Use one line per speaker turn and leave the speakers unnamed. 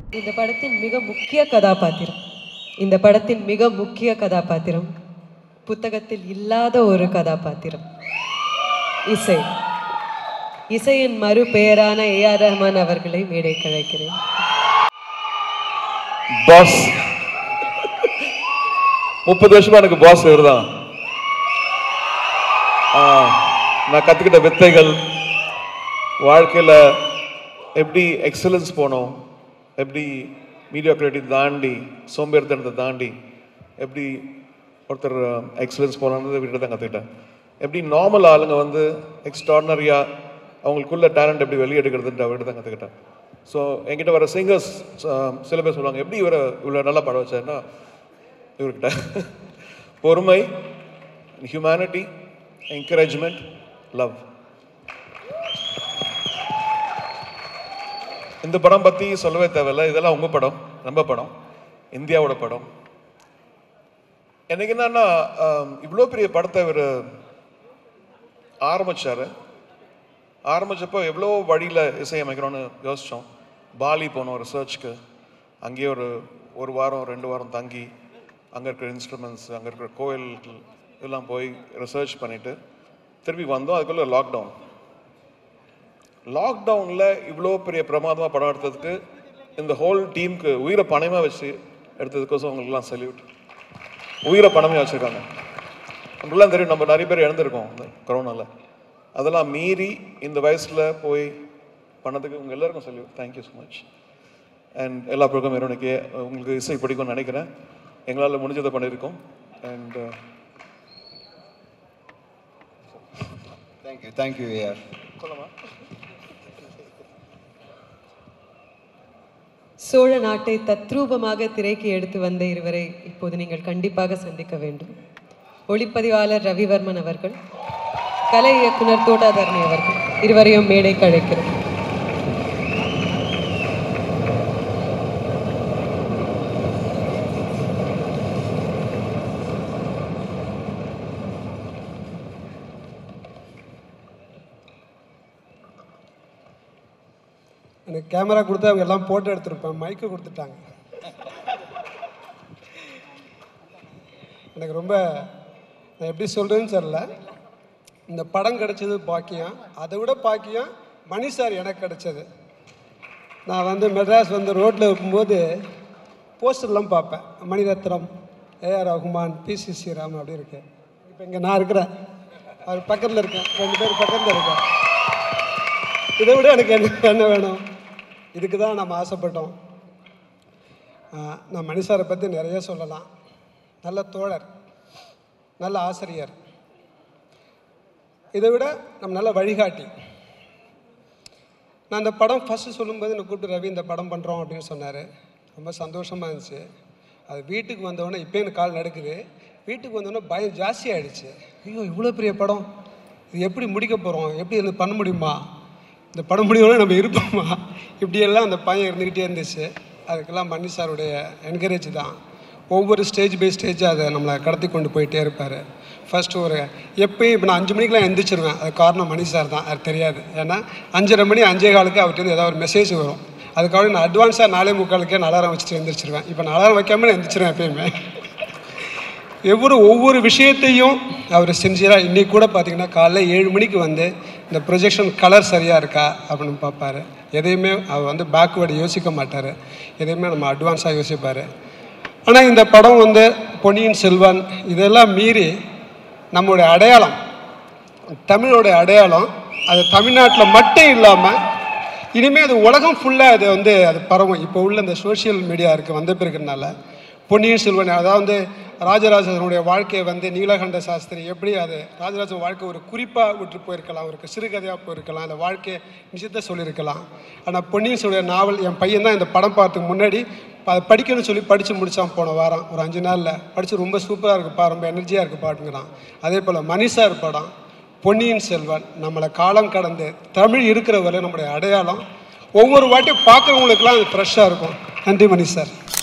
இந்த படத்தின் மிக முக்கிய கதாபாத்திரம் இந்த படத்தின் மிக முக்கிய கதாபாத்திரம் புத்தகத்தில் இல்லாத ஒரு கதாபாத்திரம் இசை இசையின் மறு பெயரான ஏ ஆர் ரஹ்மான் அவர்களை மேடை கழைக்கிறேன்
பாஸ் முப்பது வருஷமா எனக்கு பாஸ் இவர் தான் நான் கற்றுக்கிட்ட வித்தைகள் வாழ்க்கையில் எப்படி எக்ஸலன்ஸ் போனோம் எப்படி மீடியாக்ரிட்டி தாண்டி சோம்பேறித்தனத்தை தாண்டி எப்படி ஒருத்தர் எக்ஸலன்ஸ் போனான்னு இவர்கிட்ட தான் கற்றுக்கிட்டேன் எப்படி நார்மல் ஆளுங்க வந்து எக்ஸ்ட்ராடனரியாக அவங்களுக்குள்ள டேலண்ட் எப்படி வெளியே எடுக்கிறதுன்ற அவர்கிட்ட தான் கற்றுக்கிட்டேன் ஸோ என்கிட்ட வர சிங்கர்ஸ் சில பேர் சொல்லுவாங்க எப்படி இவரை இவ்வளோ நல்லா பாட வச்சாருன்னா இவர்கிட்ட பொறுமை ஹியூமனிட்டி என்கரேஜ்மெண்ட் லவ் இந்த படம் பற்றி சொல்லவே தேவையில்ல இதெல்லாம் உங்கள் படம் நம்ம படம் இந்தியாவோட படம் எனக்கு என்னன்னா இவ்வளோ பெரிய படத்தை இவர் ஆரம்பிச்சாரு ஆரம்பிச்சப்போ எவ்வளோ வழியில் இசையமைக்கிறோன்னு யோசித்தோம் பாலி போனோம் ரிசர்ச்க்கு அங்கேயே ஒரு ஒரு வாரம் ரெண்டு வாரம் தங்கி அங்கே இருக்கிற இன்ஸ்ட்ருமெண்ட்ஸ் அங்கே இருக்கிற கோயில்கள் இதெல்லாம் போய் ரிசர்ச் பண்ணிவிட்டு திரும்பி வந்தோம் அதுக்குள்ளே லாக்டவுன் லாக்டவுனில் இவ்வளோ பெரிய பிரமாதமாக படம் எடுத்ததுக்கு இந்த ஹோல் டீமுக்கு உயிரை பணமாக வச்சு எடுத்ததுக்கோசம் உங்களுக்குலாம் சல்யூட் உயிரை பணமே வச்சுருக்காங்க நம்மளாம் தெரியும் நம்ம நிறைய பேர் இழந்திருக்கோம் இந்த கொரோனாவில் அதெல்லாம் மீறி இந்த வயசில் போய் பண்ணதுக்கு உங்கள் எல்லாருக்கும் சொல்லி தேங்க்யூ ஸோ மச் அண்ட் எல்லா ப்ரோக்ராம் எனக்கு உங்களுக்கு இசை பிடிக்கும்னு நினைக்கிறேன் எங்களால் முடிஞ்சதை பண்ணியிருக்கோம் அண்ட்
தேங்க்யூ தேங்க்யூ ஏஆர்
சோழ நாட்டை தத்ரூபமாக திரைக்கு எடுத்து வந்த இருவரை இப்போது நீங்கள் கண்டிப்பாக சந்திக்க வேண்டும் ஒளிப்பதிவாளர் ரவிவர்மன் அவர்கள் கலை இயக்குனர் தோட்டாதரணி அவர்கள் இருவரையும் மேடைக்கு அழைக்கிறோம்
எனக்கு கேமரா கொடுத்து அவங்க எல்லாம் போட்டோ எடுத்திருப்பேன் மைக்கு கொடுத்துட்டாங்க எனக்கு ரொம்ப நான் எப்படி சொல்கிறேன்னு தெரியல இந்த படம் கிடைச்சது பாக்கியம் அதை விட பாக்கியம் மணி சார் எனக்கு கிடைச்சது நான் வந்து மெட்ராஸ் வந்து ரோட்டில் இருக்கும்போது போஸ்டர்லாம் பார்ப்பேன் மணிரத்னம் ஏஆர் ரகுமான் பி சி ஸ்ரீராம் அப்படி இருக்கு இப்போ இங்கே நான் இருக்கிறேன் அவர் பக்கத்தில் இருக்கேன் ரெண்டு பேர் பக்கத்தில் இருக்கேன் இதை விட எனக்கு என்ன என்ன வேணும் இதுக்கு தான் நம்ம ஆசைப்பட்டோம் ஆஹ் நான் மணிசாரை பற்றி நிறைய சொல்லலாம் நல்ல தோழர் நல்ல ஆசிரியர் இதை விட நம்ம நல்ல வழிகாட்டி நான் அந்த படம் ஃபஸ்ட்டு சொல்லும்போது என்னை கூப்பிட்டு ரவி இந்த படம் பண்ணுறோம் அப்படின்னு சொன்னார் ரொம்ப சந்தோஷமாக இருந்துச்சு அது வீட்டுக்கு வந்தவொடனே இப்போ எனக்கு கால் நடக்குது வீட்டுக்கு வந்தோடனே பயம் ஜாஸ்தியாகிடுச்சு ஐயோ இவ்வளோ பெரிய படம் இது எப்படி முடிக்க போகிறோம் எப்படி இது பண்ண முடியுமா இந்த படம் முடியணும்னா நம்ம இருப்போமா இப்படியெல்லாம் அந்த பையன் இருந்துக்கிட்டே இருந்துச்சு அதுக்கெல்லாம் மன்னி சாருடைய என்கரேஜ் தான் ஒவ்வொரு ஸ்டேஜ் பை ஸ்டேஜாக அதை நம்மளை கடத்தி கொண்டு போயிட்டே இருப்பார் ஃபர்ஸ்ட் ஒரு எப்பயும் இப்போ நான் அஞ்சு மணிக்கெலாம் எந்திரிச்சிருவேன் அது காரணம் மணி சார் தான் அது தெரியாது ஏன்னா அஞ்சரை மணி அஞ்சே காலுக்கு அவர்கிட்ட ஏதாவது ஒரு மெசேஜ் வரும் அதுக்காக நான் அட்வான்ஸாக நாலே முக்காலுக்கே நான் அலாரம் வச்சுட்டு எந்திரிச்சிருவேன் இப்போ நான் அலாரம் வைக்காம எந்திரிச்சிருவேன் எப்பயுமே ஒவ்வொரு ஒவ்வொரு விஷயத்தையும் அவர் சின்சியராக இன்றைக்கி கூட பார்த்தீங்கன்னா காலைல ஏழு மணிக்கு வந்து இந்த ப்ரொஜெக்ஷன் கலர் சரியாக இருக்கா அப்படின்னு பார்ப்பாரு எதையுமே அவர் வந்து பேக்வேர்டு யோசிக்க மாட்டார் எதையுமே நம்ம அட்வான்ஸாக யோசிப்பார் ஆனால் இந்த படம் வந்து பொன்னியின் செல்வன் இதெல்லாம் மீறி நம்மளுடைய அடையாளம் தமிழோட அடையாளம் அது தமிழ்நாட்டில் மட்டும் இல்லாமல் இனிமேல் அது உலகம் ஃபுல்லாக அது வந்து அது பரவும் இப்போ உள்ள இந்த சோஷியல் மீடியா இருக்குது வந்த பிறகுனால பொன்னியின் செல்வன் அதாவது ராஜராஜனுடைய வாழ்க்கையை வந்து நீலகண்ட சாஸ்திரி எப்படி அது ராஜராஜன் வாழ்க்கை ஒரு குறிப்பாக விட்டு போயிருக்கலாம் ஒரு சிறுகதையாக போயிருக்கலாம் அந்த வாழ்க்கையை நிச்சயத்தை சொல்லியிருக்கலாம் ஆனால் பொன்னியின் செல்வன் நாவல் என் பையன் தான் இந்த படம் பார்த்துக்கு முன்னாடி அதை படிக்கணும்னு சொல்லி படித்து முடித்தான் போன வாரம் ஒரு அஞ்சு நாளில் படித்து ரொம்ப சூப்பராக இருக்குப்பா ரொம்ப எனர்ஜியாக இருக்கு பாட்டுங்கிறான் அதே போல் மணிசார் படம் பொன்னியின் செல்வன் நம்மளை காலம் கடந்து தமிழ் இருக்கிற வரை நம்முடைய அடையாளம் ஒவ்வொரு வாட்டியும் பார்க்குறவங்களுக்குலாம் அது ஃப்ரெஷ்ஷாக இருக்கும் நன்றி மணி சார்